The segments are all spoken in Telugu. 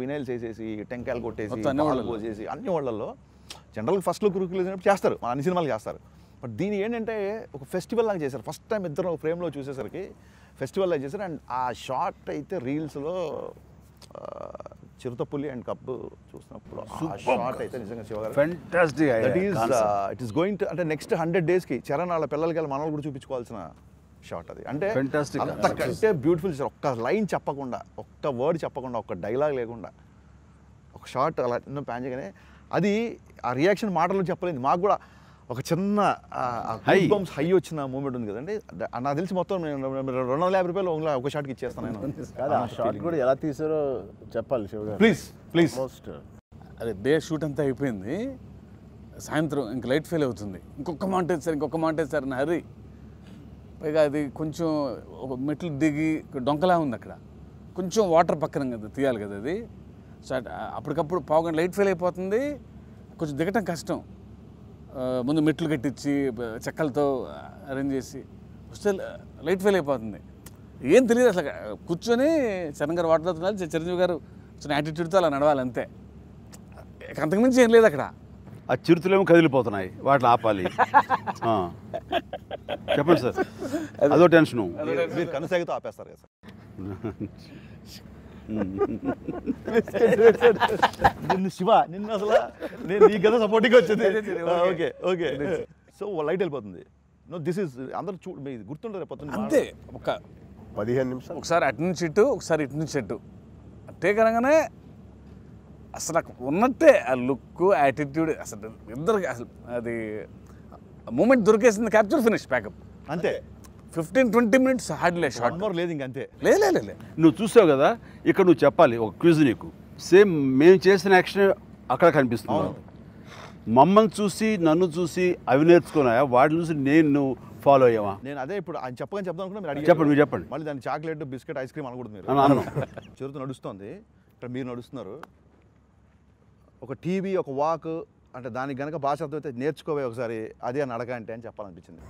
ఫినైల్స్ వేసేసి టెంకాయలు కొట్టేసి మొత్తం అన్ని పాలు వాళ్ళల్లో. పోసేసి అన్ని వాళ్ళల్లో జనరల్గా ఫస్ట్ లుక్ రిలీజ్ అయినప్పుడు చేస్తారు మన అన్ని సినిమాలు చేస్తారు బట్ దీని ఏంటంటే ఒక ఫెస్టివల్ లాగా చేశారు ఫస్ట్ టైం ఇద్దరు ఫ్రేమ్లో చూసేసరికి ఫెస్టివల్ లాగా చేశారు అండ్ ఆ షార్ట్ అయితే రీల్స్లో చిరుతపుల్లి అండ్ కప్పు చూసినప్పుడు ఆ షార్ట్ అయితే నిజంగా శివగారు fantastic that is it is going to అంటే నెక్స్ట్ హండ్రెడ్ డేస్కి చరణ్ వాళ్ళ పిల్లలకి వెళ్ళి మనల్ని కూడా చూపించుకోవాల్సిన షాట్ అది అంటే Fantastic. అంతకంటే బ్యూటిఫుల్ ఒక్క లైన్ చెప్పకుండా ఒక్క వర్డ్ చెప్పకుండా ఒక్క డైలాగ్ లేకుండా ఒక షార్ట్ అలా ఎన్నో ప్యాన్ చేయగానే అది ఆ రియాక్షన్ మాటలు చెప్పలేదు మాకు కూడా ఒక చిన్న High. బంప్స్ హై వచ్చిన మూమెంట్ ఉంది కదండి ద- నాకు తెలిసి మొత్తం నేను రెండు వందల యాభై రూపాయలు ఓన్లీ ఒక షాట్కి ఇచ్చేస్తాను నేను కాదు ఆ షాట్ కూడా ఎలా తీసారో చెప్పాలి Shiva garu please please most అదే డే షూట్ అంతా అయిపోయింది సాయంత్రం ఇంక లైట్ ఫెయిల్ అవుతుంది ఇంకొక మాంటేజ్ సార్ ఇంకొక మాంటేజ్ సార్ అని హరి పైగా అది కొంచెం ఒక మెట్లు దిగి డొంకలా ఉంది అక్కడ కొంచెం వాటర్ పక్కన కదా తీయాలి కదా అది సో అట్- అప్పటికప్పుడు పావు గంట లైట్ ఫెయిల్ అయిపోతుంది కొంచెం దిగటం కష్టం ఆ, ముందు మెట్లు కట్టించి బ- చెక్కలతో అరేంజ్ చేసి వస్తే లైట్ ఫెయిల్ అయిపోతుంది ఏం తెలియదు అసలు కూర్చొని చరణ్ గారు వాటర్ తాగుతున్నారు చిరంజీవి గారు చిన్న యాటిట్యూడ్తో అలా నడవాలి అంతే ఇక అంతకుమించి ఏం లేదు అక్కడ ఆ చిరుతులేమో కదిలిపోతున్నాయి వాటిని ఆపాలి ఆ. చెప్పండి సార్ అదో టెన్షను మీరు- మీరు కనసాగితో ఆపేస్తారు కదా సార్ నిన్ను శివ నిన్ను అసలు నేను నీ కదా సపోర్టింగ్ వచ్చింది ఓకే ఓకే సో లైట్ వెళ్ళిపోతుంది నో దిస్ ఇస్ అందరూ చూ మీకు గుర్తుంటారు పొద్దున్న అంతే ఒక పదిహేను నిమిషాలు ఒకసారి అటు నుంచి ఇటు ఒకసారి ఇటు నుంచి ఇటు అట్టే కనగానే అసలు నాకు ఉన్నట్టే ఆ లుక్ యాటిట్యూడ్ అసలు ఇద్దరికి అసలు అది మూమెంట్ దొరికేసింది క్యాప్చర్ ఫినిష్ ప్యాకప్ అంతే fifteen twenty minutes hardly one shot more లేదు ఇంక అంతే లే లే, లే, లే నువ్వు చూసావు కదా ఇక్కడ నువ్వు చెప్పాలి ఒక క్విజ్ నీకు సేమ్ మేము చేసిన యాక్షన్ అక్కడ కనిపిస్తుంది మమ్మల్ని చూసి నన్ను చూసి అవి నేర్చుకున్నాయా వాటిని చూసి నేను ఫాలో అయ్యావా నేను అదే ఇప్పుడు ఆయన చెప్పగానే చెప్దాం అనుకున్నా మీరు చెప్పండి, మీరు చెప్పండి. మళ్ళీ దాని చాక్లెట్ బిస్కెట్ ఐస్ క్రీమ్ అనకూడదు మీరు అని అన్నాను చిరుత నడుస్తుంది ఇక్కడ మీరు నడుస్తున్నారు ఒక టీవీ ఒక వాక్ అంటే దానికి గనక భాష అర్థమైతే నేర్చుకోవే ఒకసారి అదే నడక అంటే అని చెప్పాలనిపించింది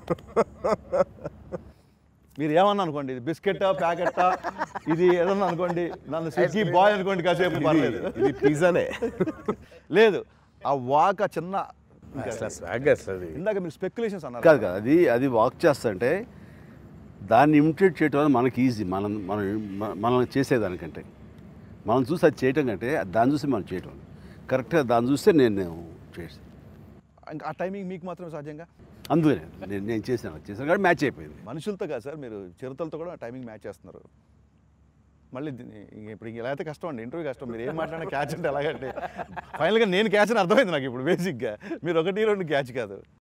మీరు ఏమన్నా అనుకోండి ఇది బిస్కెట్టా ప్యాకెట్టా ఇది ఏదన్నా అనుకోండి నన్ను స్విగ్గీ బాయ్ అనుకోండి కాసేపు పర్లేదు ఇది పిజ్జానే లేదు ఆ వాక్ ఆ చిన్న అసలు swag అసలు అది ఇందాక మీరు స్పెక్యులేషన్స్ అన్నారు కాదు కాదు అది అది వాక్ చేస్తుంటే దాన్ని ఇమిటేట్ చేయటం అనేది మనకి ఈజీ మనం మనం మన- మనం చేసేదానికంటే మనం చూసి అది చేయటం కంటే దాన్ని చూసి మనం చేయటం కరెక్ట్గా దాన్ని చూస్తే నేను చేసాను ఇంకా ఆ టైమింగ్ మీకు మాత్రమే సాధ్యంగా అందుకనే నేను నేను చేశాను అది చేశాను కానీ మ్యాచ్ అయిపోయింది మనుషులతో కాదు సార్ మీరు చిరుతలతో కూడా టైమింగ్ మ్యాచ్ చేస్తున్నారు మళ్ళీ దీన్ని- ఇంక ఇప్పుడు ఇంక ఎలా అయితే కష్టం అండి ఇంటర్వ్యూ కష్టం మీరు ఏం మాట్లాడినా క్యాచ్ అంటే ఎలాగంటే ఫైనల్గా నేను క్యాచ్ అని అర్థమైంది నాకు ఇప్పుడు బేసిక్గా మీరు ఒకటి రెండు క్యాచ్ కాదు